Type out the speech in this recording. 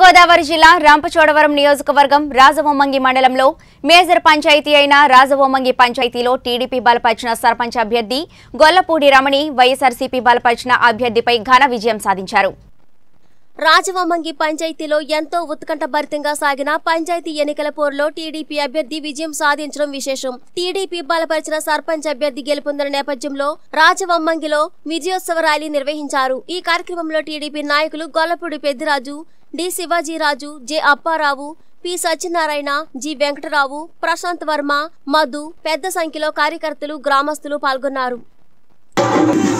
తూర్పుగోదావరి జిల్లా రంపచోడవరం నియోజకవర్గం రాజవొమ్మంగి మండలంలో మేజర్ పంచాయతీ అయిన రాజవొమ్మంగి పంచాయతీలో టీడీపీ బలపరిచిన సర్పంచ్ అభ్యర్థి గొల్లపూడి రమణి వైఎస్ఆర్సీపీ బలపరిచిన అభ్యర్థిపై ఘన విజయం సాధించారు రాజవొమ్మంగి పంచాయతీలో ఎంతో ఉత్కంఠభరితంగా సాగిన పంచాయతీ ఎన్నికల పోరులో టీడీపీ అభ్యర్థి విజయం సాధించడం విశేషం టీడీపీ బలపరిచిన సర్పంచ్ అభ్యర్థి గెలుపొందిన నేపథ్యంలో రాజవొమ్మంగిలో విజయోత్సవ ర్యాలీ నిర్వహించారు ఈ కార్యక్రమంలో టీడీపీ నాయకులు Gollapudi Peddiraju D Sivajiraju J Apparao P Satyanarayana G Venkatarao Prashant Varma Madhu పెద్ద సంఖ్యలో కార్యకర్తలు గ్రామస్తులు పాల్గొన్నారు